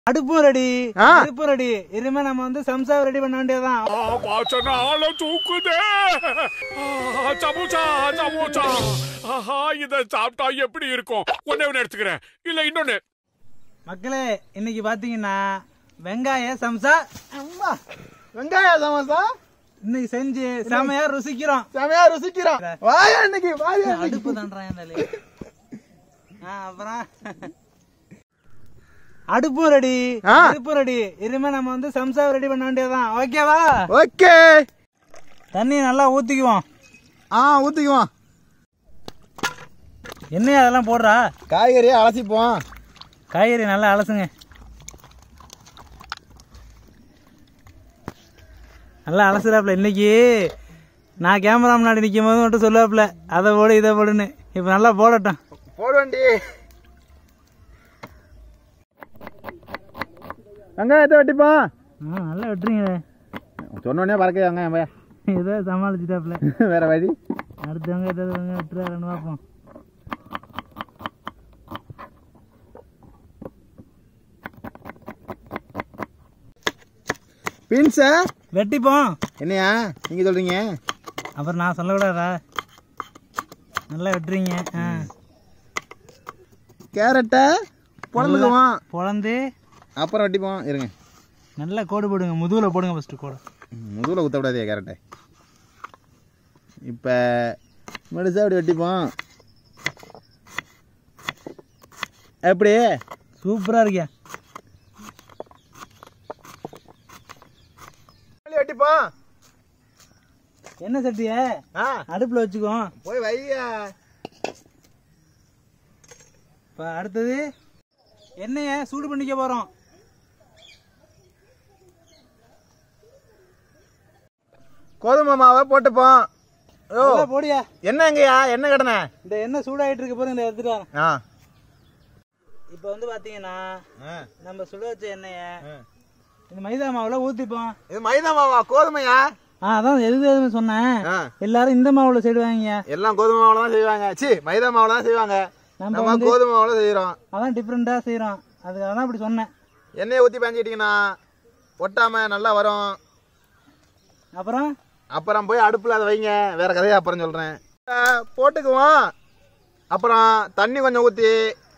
அடுப்பும் ready ஆ. அடுப்பும் ready இனிமே நம்ம வந்து சம்சாவை ரெடி பண்ண வேண்டியதுதான் வாசனை ஆள தூக்குதே ஆ, சமோசா சமோசா ஆஹா இத சாப்பிட்டா எப்படி இருக்கும் ஒண்ணே ஒண்ணு எடுத்துக்கிறேன் இல்ல இன்னொன்னு மக்களே இன்னைக்கு பாத்தீங்கன்னா வெங்காய சம்சா அம்மா வெங்காய சமோசா இன்னைக்கு செஞ்சு செமையா ருசிக்கிறோம் செமையா ருசிக்கிறோம் வாயா இன்னைக்கு வாயா இன்னைக்கு. அடுப்பு தான்றான் அப்புறம் அடுப்பும் ரெடி ஆ. அடுப்பும் ரெடி இனிமே நம்ம வந்து சம்சாவை ரெடி பண்ண வேண்டியதுதான் ஓகேவா ஓகே தண்ணி நல்லா ஊத்திக்குவோம் ஆ ஊத்திக்குவோம் என்னையா அதெல்லாம் போடுறா காய்கறியை அலசிப்போம் காய்கறி நல்லா அலசுங்க நல்லா அலசுறாப்புல இன்னைக்கு நான் கேமரா முன்னாடி நிற்கும் போது மட்டும் சொல்லுவாப்புல அதை போடு இதை போடுன்னு இப்போ நல்லா போடட்டும் போடுவேண்டி வெங்காயத்தை வெட்டிப்போம் ஆ நல்லா விட்டுறீங்களே சொன்னோடனே பறக்க வெங்காயம் பையா ஏதோ சமாளிச்சுட்டாப்புல வேற வழி அடுத்தவங்க ஏதாவது வெங்காயம் விட்டுறாருன்னு பார்ப்போம் பீன்ஸா வெட்டிப்போம் என்னையா நீங்க சொல்றீங்க அப்புறம் நான் சொல்லக்கூடாதா நல்லா வெட்டுறீங்க ஆ கேரட்டை பொழந்துக்குவோம் பொழந்து அப்புறம் வெட்டிப்போம் இருங்க நல்லா கோடு போடுங்க முதுகில் போடுங்க ஃபஸ்ட்டு கோடு முதுகில் குத்தக்கூடாதே கேரட்டை இப்போ மெடிசா அப்படி வெட்டிப்போம் எப்படி சூப்பராக இருக்கியா வெட்டிப்போம் என்ன சட்டிய ஆ அடுப்பில் வச்சுக்குவோம் போய் வையா இப்போ அடுத்தது எண்ணெயை சூடு பண்ணிக்க போகிறோம் கோதுமை மாவை போட்டுப்போம் ஓ போடியா என்ன எங்கய்யா என்ன கடனை இந்த எண்ணெய் சூடாயிட்டு இருக்க போது இந்த எடுத்துட்டு வரேன் ஆ இப்போ வந்து பார்த்தீங்கன்னா ஆ, நம்ம சுட வச்ச எண்ணெயை ஆ. இந்த மைதா மாவில் ஊற்றிப்போம் இது மைதா மாவா கோதுமையா ஆ அதான் எது எதுன்னு சொன்னேன் ஆ எல்லாரும் இந்த மாவில் சைடு வாங்கிங்க எல்லாம் கோதுமை மாவுல தான் செய்வாங்க சி மைதா மாவுல தான் செய்வாங்க நம்ம நம்ம வந்து- கோதுமை மாவுல செய்யறோம் அதான் டிஃப்ரெண்ட்டாக செய்கிறோம் அதுக்காக தான் அப்படி சொன்னேன் எண்ணெயை ஊற்றி பயஞ்சிக்கிட்டீங்கன்னா ஒட்டாம நல்லா வரும் அப்புறம் அப்புறம் போய் அடுப்பில் அதை வைங்க வேற கதையை அப்புறம் சொல்கிறேன் போட்டுக்குவோம் அப்புறம் தண்ணி கொஞ்சம் ஊற்றி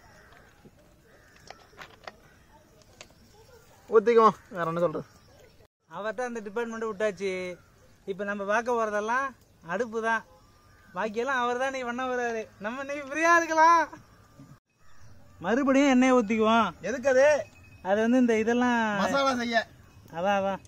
ஊற்றிக்குவோம் வேற ஒன்று சொல்கிறது அவர்கிட்ட அந்த டிபார்ட்மெண்ட்டை விட்டாச்சு இப்போ நம்ம பார்க்க போகிறதெல்லாம் அடுப்பு தான் பாக்கியெல்லாம் அவர் தான் நீ பண்ண போறாரு நம்ம நீ ஃப்ரீயாக இருக்கலாம் மறுபடியும் எண்ணெயை ஊற்றிக்குவோம் எதுக்கு அது அது வந்து இந்த இதெல்லாம் மசாலா செய்ய அதான் அதான்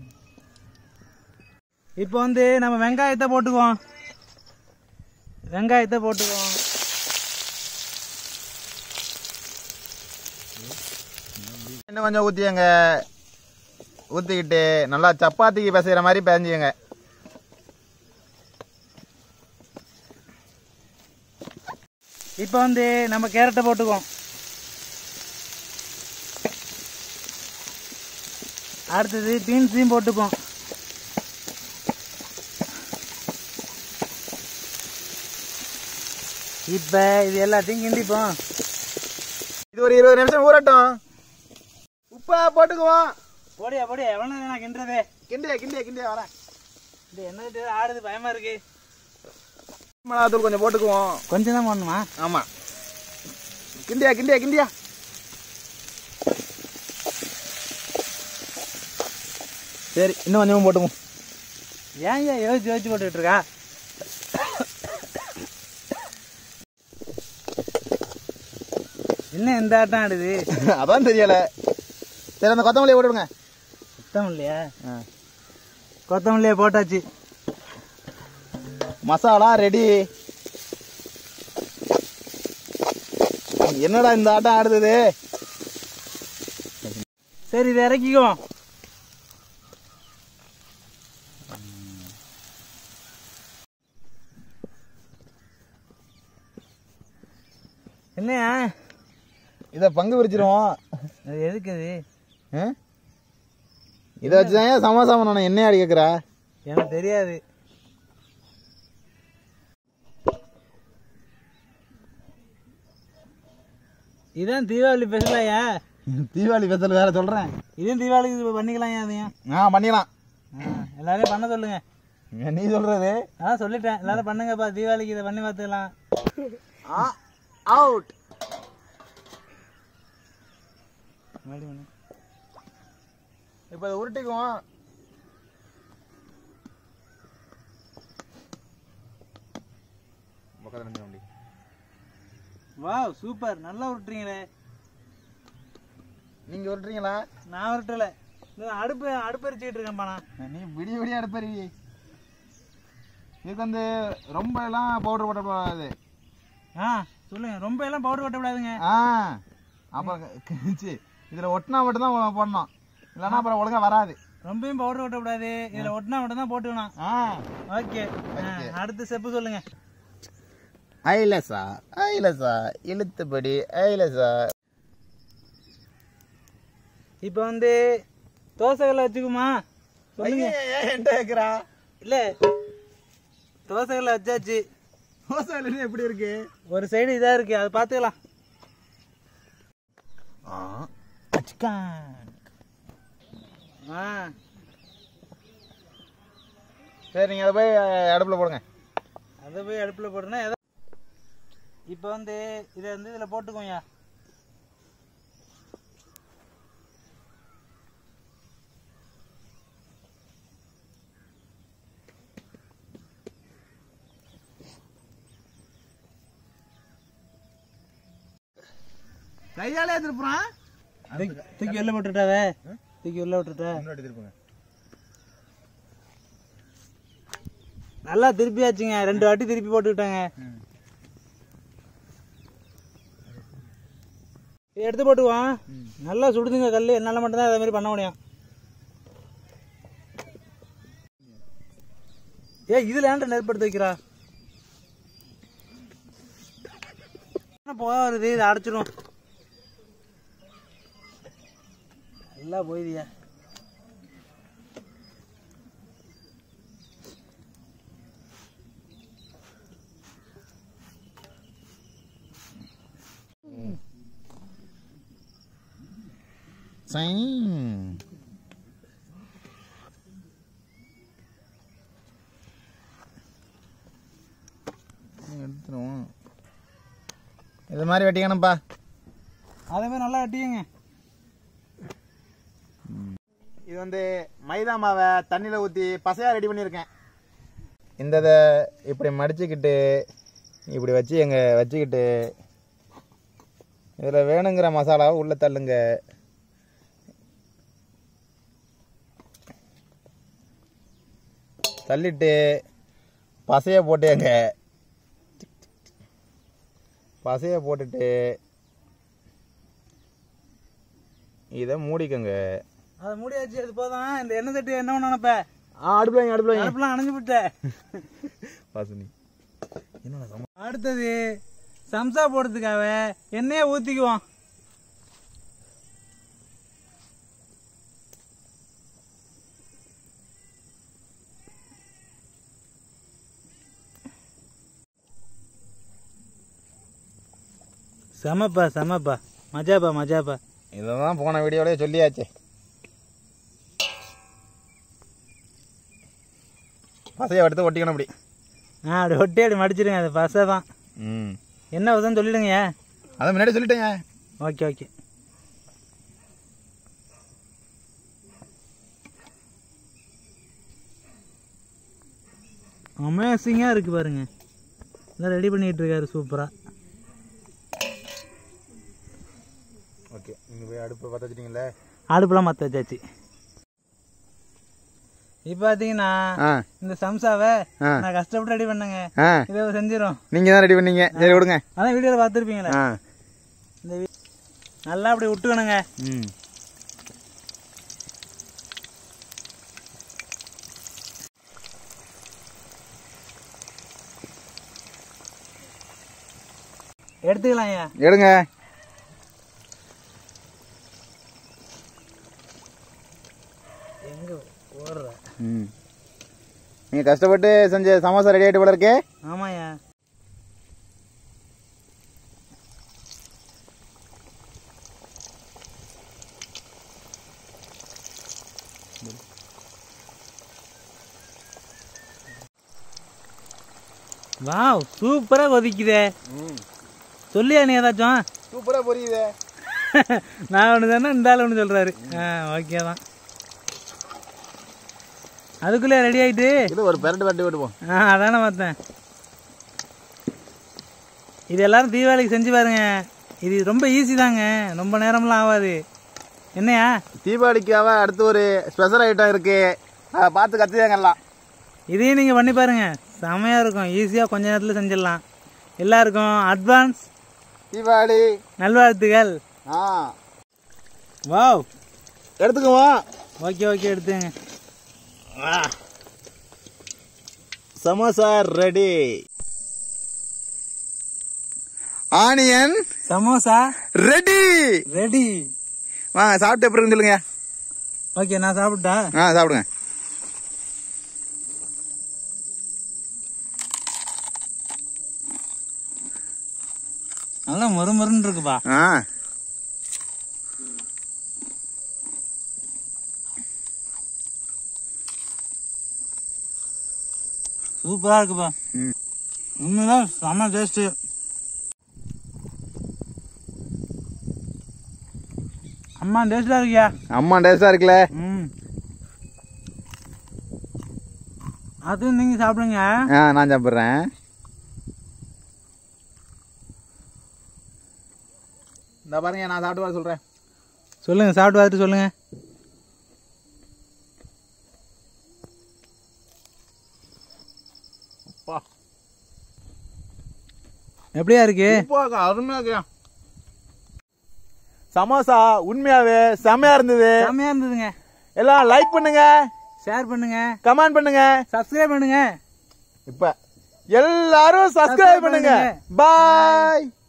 இப்போ வந்து நம்ம வெங்காயத்தை போட்டுக்குவோம் வெங்காயத்தை போட்டுக்குவோம் இன்னும் கொஞ்சம் ஊற்றியங்க ஊற்றிக்கிட்டு நல்லா சப்பாத்திக்கு பிசைகிற மாதிரி பிசைஞ்சுங்க இப்போ வந்து நம்ம கேரட்டை போட்டுக்குவோம் அடுத்தது பீன்ஸையும் போட்டுக்குவோம் இப்போ இது எல்லாத்தையும் கிண்டிப்போம் இது ஒரு இருபது நிமிஷம் ஊறட்டும் உப்பை போட்டுக்குவோம் போடியா போடியா எவ்வளோ நான் கிண்டுறது கிண்டியா கிண்டியா கிண்டியா வரேன் இது என்ன ஆடுது பயமா இருக்கு மிளகாத்தூள் கொஞ்சம் போட்டுக்குவோம் கொஞ்சம் தான் போடணுமா ஆமாம் கிண்டியா கிண்டியா கிண்டியா சரி இன்னும் கொஞ்சமும் போட்டுக்குவோம் ஏன் ஏன் யோசிச்சு யோசிச்சு போட்டுக்கிட்டு இருக்கா என்ன இந்த ஆட்டம் ஆடுது அதான் தெரியல சரி அந்த கொத்தமல்லியை போட்டுவிடுங்க கொத்தமல்லியா கொத்தமல்லியை போட்டாச்சு மசாலா ரெடி என்னடா இந்த ஆட்டம் ஆடுது சரி இதை இறக்கிக்குவோம் என்னையா இதை பங்கு பிரிச்சிருவோம் அது எதுக்கு அது ஆ? இதை வச்சுதான் ஏன் சமோசா பண்ணணும் என்ன அடி கேட்குறா எனக்கு தெரியாது இதான் தீபாவளி ஸ்பெஷலாயா தீபாவளி பெத்தல் வேற சொல்றேன் இதையும் தீபாவளிக்கு பண்ணிக்கலாம் ஏன் அதையும் ஆ பண்ணிக்கலாம் ஆ, எல்லாரையும் பண்ண சொல்லுங்க நீ சொல்றது அதான் சொல்லிட்டேன் எல்லாரும் பண்ணுங்கப்பா தீபாவளிக்கு இதை பண்ணி பார்த்துக்கலாம் அவுட் இப்போ இதை உருட்டிக்குவோம் பக்கத்துல நின்று வண்டி வாவ் சூப்பர் நல்லா விட்டுறீங்களே நீங்க உருட்டுறீங்களா நான் விட்டுல அடுப்பு அடுப்பு எரிச்சுக்கிட்டு இருக்கேன்ப்பா நான் நீ விடிய விடிய அடுப்பறி இதுக்கு வந்து ரொம்ப எல்லாம் பவுடர் போட்டக்கூடாது ஆ சொல்லுங்க ரொம்ப எல்லாம் பவுடர் கொட்டக்கூடாதுங்க ஆ அப்புறம் சி, இதுல ஒட்டினா மட்டும் தான் போடணும் இல்லைன்னா அப்புறம் ஒழுங்கா வராது ரொம்பவும் பவுடர் கொட்டக்கூடாது இதுல ஒட்டினா மட்டும் தான் போட்டுக்கணும் ஆ ஓகே அடுத்த ஸ்டெப்பு சொல்லுங்க ஐலசா ஐலசா இழுத்துப்படி ஐலசா இப்போ வந்து தோசைகளை வச்சுக்குமா சொல்லுங்க என்கிட்ட கேக்குறா இல்ல தோசைகளை வச்சாச்சு ஹோசைல எப்படி இருக்கு ஒரு சைடு இதா இருக்கு அதை பார்த்துக்கலாம் ஆ சரி நீங்க அதை போய் அடுப்புல போடுங்க அதை போய் அடுப்பில் போடுனா எதை இப்போ வந்து இதை வந்து இதில் போட்டுக்கோங்க கையாலே திருப்புறான் தூக்கி- தூக்கி வெளில போட்டுட்டாவ தூக்கி வெளில விட்டுட்ட முன்னாடி திருப்புங்க நல்லா திருப்பியாச்சுங்க ரெண்டு வாட்டி திருப்பி போட்டுக்கிட்டாங்க இதை எடுத்து போட்டுக்குவோம் நல்லா சுடுதுங்க கல் என்னால் மட்டும்தான் அதே மாதிரி பண்ண முடியும் ஏ இதுல ஏன்டா நெருப்படுத்த வைக்கிறா என்ன புகை வருது இதை அடைச்சிடும் நல்லா போயிதியா சை எடுத்துருவோம் இது மாதிரி வெட்டிக்கணும்ப்பா அதே மாதிரி நல்லா வெட்டியுங்க இது வந்து மைதா மாவை தண்ணியில் ஊற்றி பசையாக ரெடி பண்ணியிருக்கேன் இந்த இதை இப்படி மடிச்சுக்கிட்டு இப்படி வச்சு எங்க வச்சுக்கிட்டு இதில் வேணுங்கிற மசாலாவை உள்ளே தள்ளுங்க தள்ளிட்டு பசையை போட்டுங்க பசையை போட்டுட்டு இதை மூடிக்கங்க அதை மூடியாச்சு அது போதும் இந்த எண்ணெய் சட்டி என்ன பண்ணணும் இப்ப ஆ அடுப்பில் வைங்க அடுப்பில் வைங்க அடுப்புலாம் அணைஞ்சு விட்ட வாசுனி அடுத்தது சம்சா போடுறதுக்காக எண்ணெயை ஊத்திக்குவோம் செமப்பா செமப்பா மஜாப்பா மஜாப்பா இதை தான் போன வீடியோலயே சொல்லியாச்சு பசையை எடுத்து ஒட்டிக்கணும் அப்படி ஆ அப்படி ஒட்டி அப்படி மடிச்சிடுங்க அது பசை தான் ம் என்ன வசம் சொல்லிடுங்க அதை முன்னாடி சொல்லிட்டேங்க ஓகே ஓகே அமேசிங்காக இருக்கு பாருங்க எல்லாம் ரெடி பண்ணிட்டு இருக்காரு சூப்பரா ஓகே நீங்கள் போய் அடுப்பு பற்ற வச்சிட்டீங்களே அடுப்புலாம் மற்ற வச்சாச்சு இப்போ பார்த்தீங்கன்னா ஆ இந்த சம்சாவை ஆ. நான் கஷ்டப்பட்டு ரெடி பண்ணேங்க ஆ இதை செஞ்சிடும் நீங்கள் தான் ரெடி பண்ணீங்க சரி விடுங்க அதான் வீடியோவில் பார்த்துருப்பீங்களே ஆ இந்த வீ- நல்லா அப்படி விட்டுக்கணுங்க ம் எடுத்துக்கலாம் ஐயா எடுங்க எங்கே ஓடுற ம் நீங்கள் கஷ்டப்பட்டு செஞ்ச சமோசா ரெடி ஆகிட்டு போல இருக்கே ஆமாய்யா வாவ் சூப்பரா கொதிக்குதே சொல்லியா நீ ஏதாச்சும் சூப்பரா புரியுதே நான் ஒன்று தானே இந்த ஆள் ஒன்று சொல்றாரு ஆ ஓகே தான் அதுக்குள்ளே ரெடி ஆயிட்டு இது ஒரு பெரட்டு பெரட்டு விட்டுப்போம் ஆ அதானே பார்த்தேன் இது எல்லாரும் தீபாவளிக்கு செஞ்சு பாருங்க இது ரொம்ப ஈஸி தாங்க ரொம்ப நேரம்லாம் ஆகாது என்னையா தீபாவளிக்காக அடுத்து ஒரு ஸ்பெஷல் ஐட்டம் இருக்கு அதை பார்த்து கற்றுதாங்க எல்லாம் இதையும் நீங்கள் பண்ணி பாருங்க செமையாக இருக்கும் ஈஸியாக கொஞ்ச நேரத்தில் செஞ்சிடலாம் எல்லாருக்கும் அட்வான்ஸ் தீபாவளி நல்வாழ்த்துகள் ஆ வாவ் எடுத்துக்குவோம் ஓகே ஓகே எடுத்துங்க samosa ready onion samosa ready ready வாங்க சாப்பிட்டு எப்படி இருக்குன்னு சொல்லுங்க ஓகே நான் சாப்பிட்டா ஆ சாப்பிடுங்க நல்லா மொறு மொறுன்னு இருக்குப்பா ஆ சூப்பரா இருக்குப்பா ம். உண்மைதான் செம்ம டேஸ்ட் அம்மா டேஸ்டா இருக்கியா அம்மா டேஸ்டா இருக்குல்ல ம் அதுவும் நீங்க சாப்பிடுங்க ஆ நான் சாப்பிட்றேன் இந்த பாருங்க நான் சாப்பிட்டு வர சொல்றேன் சொல்லுங்க சாப்பிட்டு பார்த்துட்டு சொல்லுங்க அப்பா எப்படியா இருக்கு உப்பாக்கா அருமையா இருக்கியா சமோசா உண்மையாவே செமையா இருந்தது செம்மையா இருந்ததுங்க எல்லாம் லைக் பண்ணுங்க ஷேர் பண்ணுங்க கமெண்ட் பண்ணுங்க சப்ஸ்கிரைப் பண்ணுங்க இப்ப எல்லாரும் சப்ஸ்கிரைப் பண்ணுங்க பண்ணுங்க. பாய்